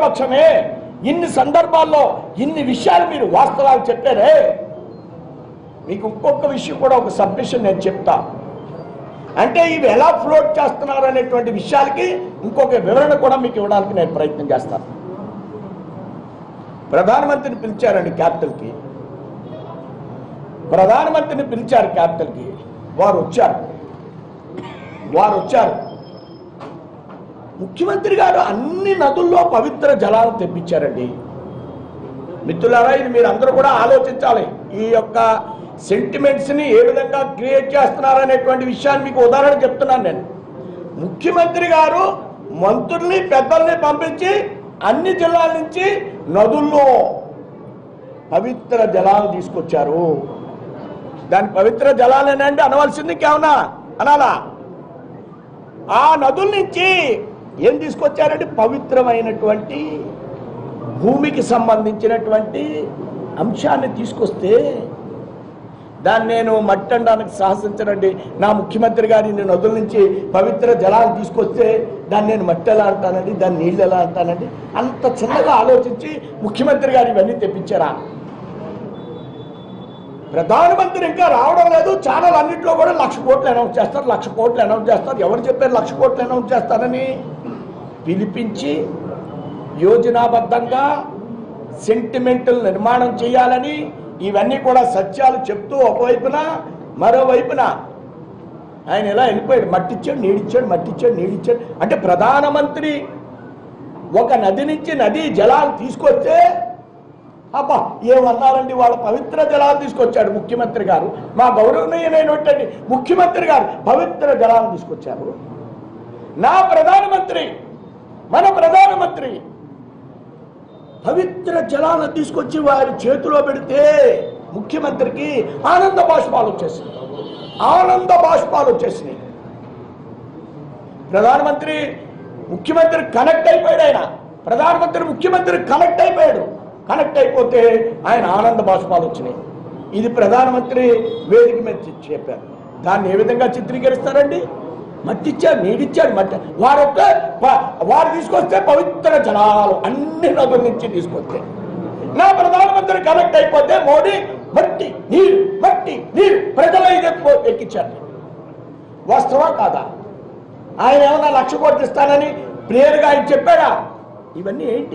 పక్షమే ఇన్ని సందర్భాల్లో ఇన్ని విషయాలు మీరు వాస్తవాలు చెప్పారే మీకు ఇంకొక విషయం కూడా ఒక సబ్మిషన్ నేను చెప్తా అంటే ఇవి ఎలా ఫ్లోట్ చేస్తున్నారు అనేటువంటి విషయాలకి ఇంకొక వివరణ కూడా మీకు ఇవ్వడానికి నేను ప్రయత్నం చేస్తాను ప్రధానమంత్రిని పిలిచారండి క్యాపిటల్కి ప్రధానమంత్రిని పిలిచారు క్యాపిటల్కి వారు వచ్చారు వారు వచ్చారు ముఖ్యమంత్రి గారు అన్ని నదుల్లో పవిత్ర జలాలను తెప్పించారండి మిత్రులారా ఇది మీరు అందరూ కూడా ఆలోచించాలి ఈ యొక్క సెంటిమెంట్స్ ని ఏ విధంగా క్రియేట్ చేస్తున్నారనేటువంటి విషయాన్ని మీకు ఉదాహరణ చెప్తున్నాను నేను ముఖ్యమంత్రి గారు మంత్రుల్ని పెద్దల్ని పంపించి అన్ని జిల్లాల నుంచి నదుల్లో పవిత్ర జలాలు తీసుకొచ్చారు దాని పవిత్ర జలాలేనండి అనవలసింది కేవనా అనాలా ఆ నదుల నుంచి ఏం తీసుకొచ్చారంటే పవిత్రమైనటువంటి భూమికి సంబంధించినటువంటి అంశాన్ని తీసుకొస్తే దాన్ని నేను మట్టి అనడానికి సాహసించనండి నా ముఖ్యమంత్రి గారి ఇన్ని నదుల నుంచి పవిత్ర జలాలు తీసుకొస్తే దాన్ని నేను మట్టి ఎలా అంటానండి దాన్ని నీళ్ళు ఎలా అంటానండి అంత చిన్నగా ఆలోచించి ముఖ్యమంత్రి గారు ఇవన్నీ తెప్పించారా ప్రధానమంత్రి ఇంకా రావడం లేదు ఛానల్ అన్నింటిలో కూడా లక్ష కోట్లు అనౌన్స్ చేస్తారు లక్ష కోట్లు అనౌన్స్ చేస్తారు ఎవరు చెప్పారు లక్ష కోట్లు అనౌన్స్ చేస్తారని పిలిపించి యోజనాబద్ధంగా సెంటిమెంటల్ నిర్మాణం చేయాలని ఇవన్నీ కూడా సత్యాలు చెప్తూ ఒకవైపున మరోవైపున ఆయన ఎలా వెళ్ళిపోయాడు మట్టిచ్చాడు నీడిచ్చాడు మట్టిచ్చాడు నీడిచ్చాడు అంటే ప్రధానమంత్రి ఒక నది నుంచి నదీ జలాలు తీసుకొస్తే అబ్బా ఏమన్నారండి వాళ్ళ పవిత్ర జలాలు తీసుకొచ్చాడు ముఖ్యమంత్రి గారు మా గౌరవనీయులైనటువంటి ముఖ్యమంత్రి గారు పవిత్ర జలాలు తీసుకొచ్చారు నా ప్రధానమంత్రి మన ప్రధానమంత్రి పవిత్ర జలాలను తీసుకొచ్చి వారి చేతిలో పెడితే ముఖ్యమంత్రికి ఆనంద బాష్పాలు వచ్చేసింది ఆనంద బాష్పాలు వచ్చేసినాయి ప్రధానమంత్రి ముఖ్యమంత్రి కనెక్ట్ అయిపోయాడు ఆయన ప్రధానమంత్రి ముఖ్యమంత్రి కనెక్ట్ అయిపోయాడు కనెక్ట్ అయిపోతే ఆయన ఆనంద బాష్పాలు వచ్చినాయి ఇది ప్రధానమంత్రి వేదిక మీద చె- చెప్పారు దాన్ని ఏ విధంగా చిత్రీకరిస్తారండి మట్టిచ్చారు నీడిచ్చారు మట్టి వారొక్క ప- వారు తీసుకొస్తే పవిత్ర జలాలు అన్ని నదుల నుంచి తీసుకొస్తే నా ప్రధానమంత్రి కనెక్ట్ అయిపోతే మోడీ మట్టి నీరు మట్టి నీరు ప్రజల ఇది ఎక్కించారు వాస్తవా కాదా ఆయన ఏమన్నా లక్ష కోట్లు ఇస్తానని ప్రేయర్గా ఆయన చెప్పాడా ఇవన్నీ ఏంటి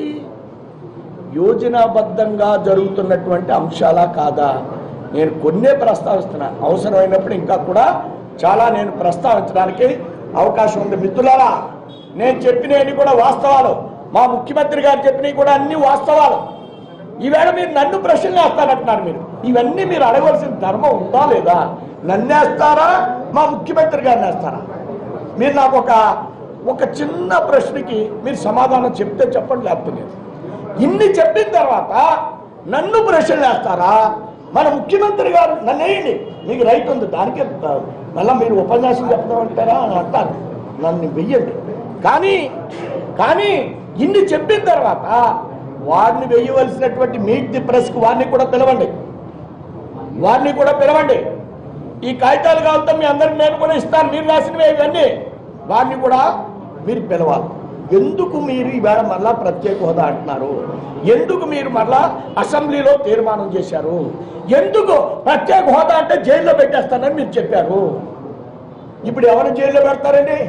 యోజనాబద్ధంగా జరుగుతున్నటువంటి అంశాలా కాదా నేను కొన్నే ప్రస్తావిస్తున్నా అవసరమైనప్పుడు ఇంకా కూడా చాలా నేను ప్రస్తావించడానికి అవకాశం ఉంది మిత్రులారా నేను చెప్పినవి కూడా వాస్తవాలు మా ముఖ్యమంత్రి గారు చెప్పినవి కూడా అన్ని వాస్తవాలు ఈవేళ మీరు నన్ను ప్రశ్నలు వేస్తానంటున్నారు మీరు ఇవన్నీ మీరు అడగవలసిన ధర్మం ఉందా లేదా నన్నేస్తారా మా ముఖ్యమంత్రి గారిని వేస్తారా మీరు నాకు ఒక ఒక చిన్న ప్రశ్నకి మీరు సమాధానం చెప్తే చెప్పండి లేకపోతే లేదు ఇన్ని చెప్పిన తర్వాత నన్ను ప్రశ్నలు వేస్తారా మన ముఖ్యమంత్రి గారు నన్ను వేయండి మీకు రైట్ ఉంది దానికే మళ్ళీ మీరు ఉపన్యాసం చెప్తామంటారా అని అంటారు నన్ను వెయ్యండి కానీ కానీ ఇన్ని చెప్పిన తర్వాత వారిని వేయవలసినటువంటి మీట్ ది ప్రెస్కి వారిని కూడా పిలవండి వారిని కూడా పిలవండి ఈ కాగితాలు కావాలంటే మీ అందరికి నేను కూడా ఇస్తాను మీరు రాసినవి ఇవన్నీ వారిని కూడా మీరు పిలవాలి ఎందుకు మీరు ఈవేళ మళ్ళా ప్రత్యేక హోదా అంటున్నారు ఎందుకు మీరు మళ్ళా అసెంబ్లీలో తీర్మానం చేశారు ఎందుకు ప్రత్యేక హోదా అంటే జైల్లో పెట్టేస్తానని మీరు చెప్పారు ఇప్పుడు ఎవరు జైల్లో పెడతారండి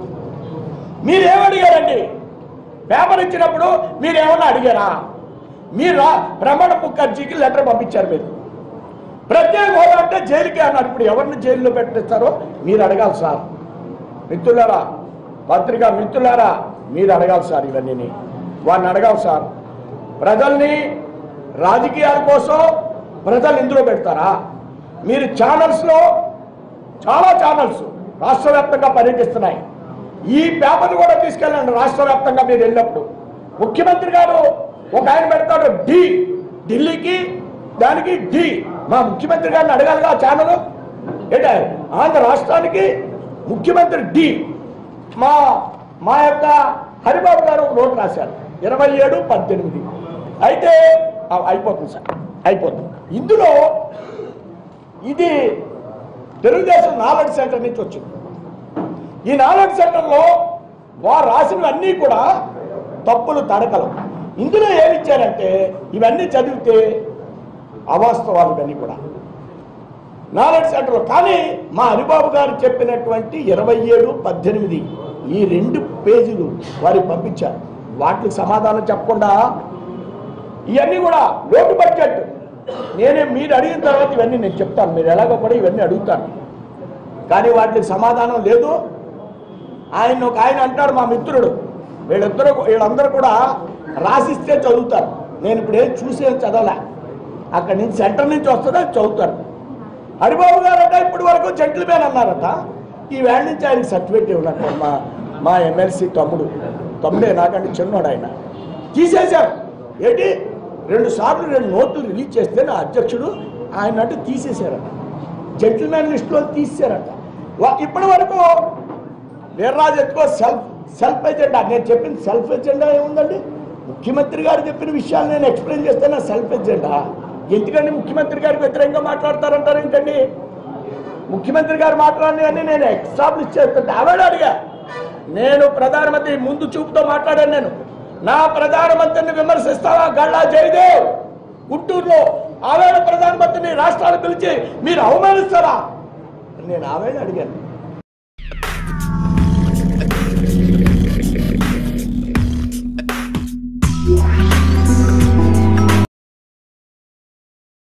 మీరేమడిగారండి పేపర్ ఇచ్చినప్పుడు మీరు ఏమన్నా అడిగారా మీరు రా- రమణ ముఖర్జీకి లెటర్ పంపించారు మీరు ప్రత్యేక హోదా అంటే జైలుకి అన్నారు ఇప్పుడు ఎవరిని జైల్లో పెట్టిస్తారో మీరు అడగాలి సార్ మిత్రులారా పత్రిక మిత్రులారా మీరు అడగాలి సార్ ఇవన్నీ వారిని అడగాలి సార్ ప్రజల్ని రాజకీయాల కోసం ప్రజలు ఇందులో పెడతారా మీరు ఛానల్స్లో చాలా ఛానల్స్ రాష్ట్ర వ్యాప్తంగా పర్యటిస్తున్నాయి ఈ పేపర్ని కూడా తీసుకెళ్ళండి రాష్ట్ర వ్యాప్తంగా మీరు వెళ్ళినప్పుడు ముఖ్యమంత్రి గారు ఒక ఆయన పెడతాడు డి ఢిల్లీకి దానికి డి మా ముఖ్యమంత్రి గారిని అడగాలిగా ఆ ఛానల్ ఏంటంటే ఆంధ్ర రాష్ట్రానికి ముఖ్యమంత్రి డి మా మా యొక్క హరిబాబు గారు ఒక నోట్ రాశారు ఇరవై ఏడు పద్దెనిమిది అయితే ఆ, అయిపోతుంది సార్ అయిపోతుంది ఇందులో ఇది తెలుగుదేశం నాలెడ్జ్ సెంటర్ నుంచి వచ్చింది ఈ నాలెడ్జ్ సెంటర్లో వారు రాసినవన్నీ కూడా తప్పులు తడకలు ఇందులో ఏమి ఇచ్చారంటే ఇవన్నీ చదివితే అవాస్తవాలు ఇవన్నీ కూడా నాలెడ్జ్ సెంటర్ కానీ మా హరిబాబు గారు చెప్పినటువంటి ఇరవై ఏడు పద్దెనిమిది ఈ రెండు పేజీలు వారికి పంపించారు వాటికి సమాధానం చెప్పకుండా ఇవన్నీ కూడా లోటు బడ్జెట్ నేనే మీరు అడిగిన తర్వాత ఇవన్నీ నేను చెప్తాను మీరు ఎలాగో కూడా ఇవన్నీ అడుగుతాను కానీ వాటికి సమాధానం లేదు ఆయన ఒక ఆయన అంటాడు మా మిత్రుడు వీళ్ళిద్దరు వీళ్ళందరూ కూడా రాసిస్తే చదువుతారు నేను ఇప్పుడు ఏం చూసే చదవలే అక్కడి నుంచి సెంటర్ నుంచి వస్తుందో చదువుతారు హరిబాబు గారట ఇప్పటి వరకు జెంట్లమెన్ అన్నారట ఈ వేళ నుంచి ఆయనకి సర్టిఫికేట్ ఇవ్వనట్టు మా మా ఎమ్మెల్సీ తమ్ముడు తమ్ముడే నాకంటే చిన్నోడు ఆయన తీసేశారు ఏంటి రెండు సార్లు రెండు నోట్లు రిలీజ్ చేస్తే నా అధ్యక్షుడు ఆయన అంటే తీసేశారట జెంట్లమెన్ లిస్టులో తీసేశారట వా- ఇప్పటి వరకు వీర్రాజు ఎత్తుకో సెల్ఫ్ సెల్ఫ్ ఎజెండా నేను చెప్పిన సెల్ఫ్ ఎజెండా ఏముందండి ముఖ్యమంత్రి గారు చెప్పిన విషయాలు నేను ఎక్స్ప్లెయిన్ చేస్తే నా సెల్ఫ్ ఎజెండా ఎందుకండి ముఖ్యమంత్రి గారికి వ్యతిరేకంగా మాట్లాడతారంటారు ఏంటండి ముఖ్యమంత్రి గారు మాట్లాడినవన్నీ నేను ఎస్టాబ్లిష్ చేస్తుంటే ఆవిడ అడిగా నేను ప్రధానమంత్రి ముందు చూపుతో మాట్లాడాను నేను నా ప్రధానమంత్రిని విమర్శిస్తావా గల్లా జయదేవ్ గుంటూరులో ఆవేళ ప్రధానమంత్రిని రాష్ట్రాలు పిలిచి మీరు అవమానిస్తారా నేను ఆవేళ అడిగాను